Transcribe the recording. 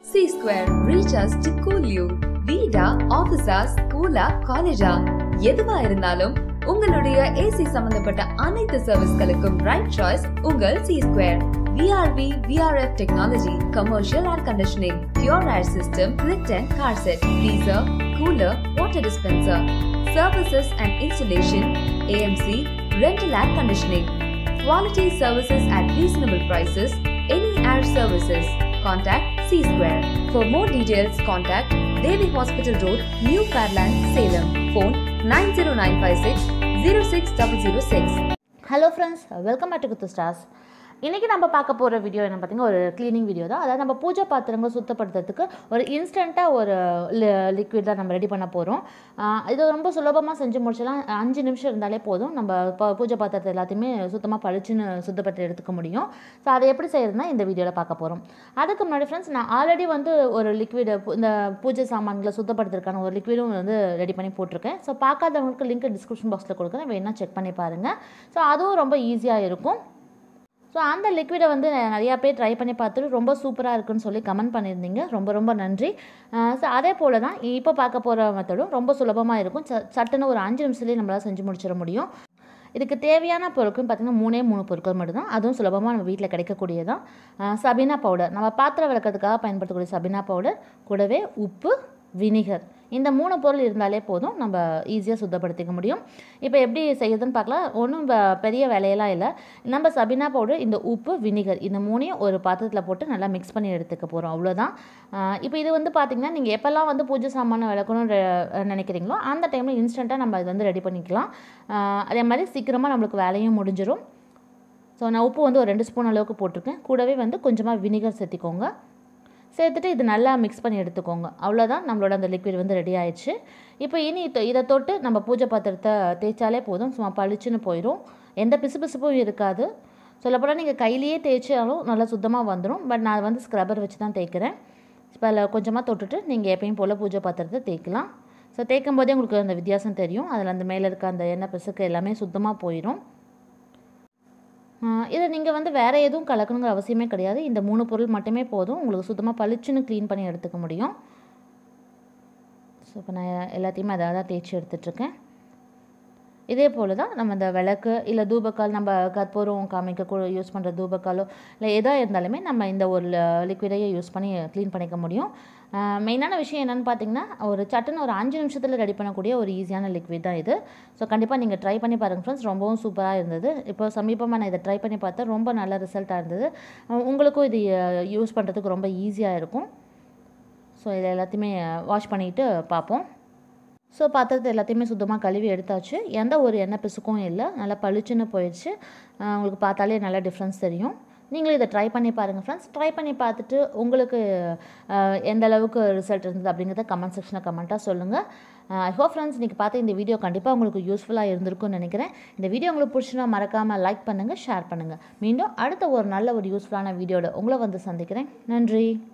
C Square, reach us to cool you. வீடா ஆபீஸா ஸ்கூலா காலேஜா எதுவா இருந்தாலும் உங்களுடைய ஏசி சம்பந்தப்பட்ட அனைத்து சர்வீஸ்களுக்கும் ரைட் சாய்ஸ் உங்கள் C square VRV VRF technology commercial air conditioning pure air system lift and cassette freezer cooler water dispenser services and installation AMC rental air conditioning Quality services at reasonable prices. Any air services. Contact C Square. For more details, contact Devi Hospital Road, New Fairland, Salem. Phone 90956 06006. Hello friends welcome back to Kuthu stars இன்றைக்கி நம்ம பார்க்க போகிற video என்ன பார்த்தீங்கன்னா ஒரு cleaning video தான் அதாவது நம்ம பூஜை பாத்திரங்களை சுத்தப்படுத்துறதுக்கு ஒரு இன்ஸ்டண்ட்டாக ஒரு லிக்விட் தான் நம்ம ரெடி பண்ண போகிறோம் இது ரொம்ப சுலபமாக செஞ்சு முடிச்சலாம் அஞ்சு நிமிஷம் இருந்தாலே போதும் நம்ம இப்போ பூஜை பாத்திரத்தை எல்லாத்தையுமே சுத்தமாக பளிச்சுன்னு சுத்தப்படுத்தி எடுத்துக்க முடியும் ஸோ அதை எப்படி செய்யறதுனா இந்த வீடியோவில் பார்க்க போகிறோம் அதுக்கு முன்னாடி ஃப்ரெண்ட்ஸ் நான் ஆல்ரெடி வந்து ஒரு லிக்விட் இந்த பூஜை சாமான்களை சுத்தப்படுத்துறதுக்கான ஒரு லிக்விடும் வந்து ரெடி பண்ணி போட்டிருக்கேன் ஸோ பார்க்காதவங்களுக்கு லிங்க் டிஸ்கிரிப்ஷன் பாக்ஸில் கொடுக்குறேன் வேணால் செக் பண்ணி பாருங்கள் ஸோ அதுவும் ரொம்ப ஈஸியாக இருக்கும் ஸோ அந்த லிக்விடை வந்து நிறையா பேர் ட்ரை பண்ணி பார்த்துட்டு ரொம்ப சூப்பராக இருக்குன்னு சொல்லி கமெண்ட் பண்ணியிருந்தீங்க ரொம்ப ரொம்ப நன்றி ஸோ அதே போல் தான் இப்போ பார்க்க போகிற மெத்தடும் ரொம்ப சுலபமாக இருக்கும் ச சட்டுன்னு ஒரு அஞ்சு நிமிஷத்துலேயே நம்மளால் செஞ்சு முடிச்சிட முடியும் இதுக்கு தேவையான பொருட்கள் பார்த்திங்கன்னா மூணே மூணு பொருட்கள் மட்டும்தான் அதுவும் சுலபமாக நம்ம வீட்டில் கிடைக்கக்கூடியதான் சபினா பவுடர் நம்ம பாத்திரம் விளக்கிறதுக்காக பயன்படுத்தக்கூடிய சபினா பவுடர் கூடவே உப்பு வினிகர் இந்த மூணு பொருள் இருந்தாலே போதும் நம்ம ஈஸியாக சுத்தப்படுத்திக்க முடியும் இப்போ எப்படி செய்யுதுன்னு பார்க்கலாம் ஒன்றும் பெரிய வேலையெல்லாம் இல்லை நம்ம சபினா பவுடர் இந்த உப்பு வினிகர் இந்த மூணையும் ஒரு பாத்திரத்தில் போட்டு நல்லா மிக்ஸ் பண்ணி எடுத்துக்க போகிறோம் அவ்வளோதான் இப்போ இது வந்து பார்த்திங்கன்னா நீங்கள் எப்போல்லாம் வந்து பூஜை சாமானை விளக்கணும்னு நினைக்கிறீங்களோ அந்த டைமில் இன்ஸ்டண்ட்டாக நம்ம இது வந்து ரெடி பண்ணிக்கலாம் அதே மாதிரி சீக்கிரமாக நம்மளுக்கு வேலையும் முடிஞ்சிடும் ஸோ நான் உப்பு வந்து ஒரு ரெண்டு ஸ்பூன் அளவுக்கு போட்டிருக்கேன் கூடவே வந்து கொஞ்சமாக வினிகர் சேர்த்திக்கோங்க சேர்த்துட்டு இது நல்லா மிக்ஸ் பண்ணி எடுத்துக்கோங்க அவ்வளோதான் நம்மளோட அந்த லிக்விட் வந்து ரெடி ஆயிடுச்சு இப்போ இனி இதை தொட்டு நம்ம பூஜை பாத்திரத்தை தேய்ச்சாலே போதும் சும்மா பளிச்சுன்னு போயிடும் எந்த பிசு பிசுப்பும் இருக்காது சொல்லப்போனால் நீங்கள் கையிலேயே தேய்ச்சாலும் நல்லா சுத்தமாக வந்துடும் பட் நான் வந்து ஸ்க்ரப்பர் வச்சு தான் தேய்க்கிறேன் இப்போ அதில் கொஞ்சமாக தொட்டுட்டு நீங்கள் எப்பயும் போல் பூஜை பாத்திரத்தை தேய்க்கலாம் ஸோ தேய்க்கும் போதே உங்களுக்கு அந்த வித்தியாசம் தெரியும் அதில் அந்த மேலே இருக்க அந்த எண்ணெய் பிசுக்கு எல்லாமே சுத்தமாக போயிடும் இதை நீங்கள் வந்து வேறு எதுவும் கலக்கணுங்கிற அவசியமே கிடையாது இந்த மூணு பொருள் மட்டுமே போதும் உங்களுக்கு சுத்தமாக பளிச்சுன்னு க்ளீன் பண்ணி எடுத்துக்க முடியும் ஸோ இப்போ நான் எல்லாத்தையுமே அதை தான் தேய்ச்சி எடுத்துட்ருக்கேன் இதே போல் தான் நம்ம இந்த விளக்கு இல்லை தூபக்கால் நம்ம கற்பூரம் காமிக்க யூஸ் பண்ணுற தூபக்காலோ இல்லை எதாக இருந்தாலுமே நம்ம இந்த ஒரு லிக்விடையே யூஸ் பண்ணி க்ளீன் பண்ணிக்க முடியும் மெயினான விஷயம் என்னென்னு பார்த்தீங்கன்னா ஒரு சட்டுன்னு ஒரு அஞ்சு நிமிஷத்தில் ரெடி பண்ணக்கூடிய ஒரு ஈஸியான லிக்விட் தான் இது ஸோ கண்டிப்பாக நீங்கள் ட்ரை பண்ணி பாருங்கள் ஃப்ரெண்ட்ஸ் ரொம்பவும் சூப்பராக இருந்தது இப்போ சமீபமாக நான் இதை ட்ரை பண்ணி பார்த்தேன் ரொம்ப நல்ல ரிசல்ட்டாக இருந்தது உங்களுக்கும் இது யூஸ் பண்ணுறதுக்கு ரொம்ப ஈஸியாக இருக்கும் ஸோ இதை எல்லாத்தையுமே வாஷ் பண்ணிவிட்டு பார்ப்போம் ஸோ பாத்திரத்தை எல்லாத்தையுமே சுத்தமாக கழுவி எடுத்தாச்சு எந்த ஒரு எண்ணெய் பிசுக்கும் இல்லை நல்லா பளிச்சுன்னு போயிடுச்சு உங்களுக்கு பார்த்தாலே நல்லா டிஃப்ரென்ஸ் தெரியும் நீங்களும் இதை ட்ரை பண்ணி பாருங்கள் ஃப்ரெண்ட்ஸ் ட்ரை பண்ணி பார்த்துட்டு உங்களுக்கு எந்த அளவுக்கு ரிசல்ட் இருந்தது அப்படிங்கிறத கமெண்ட் செக்ஷனில் கமெண்ட்டாக சொல்லுங்கள் ஐ ஹோப் ஃப்ரெண்ட்ஸ் இன்றைக்கி பார்த்து இந்த வீடியோ கண்டிப்பாக உங்களுக்கு யூஸ்ஃபுல்லாக இருந்திருக்கும்னு நினைக்கிறேன் இந்த வீடியோ உங்களுக்கு பிடிச்சினா மறக்காமல் லைக் பண்ணுங்கள் ஷேர் பண்ணுங்கள் மீண்டும் அடுத்த ஒரு நல்ல ஒரு யூஸ்ஃபுல்லான வீடியோட உங்களை வந்து சந்திக்கிறேன் நன்றி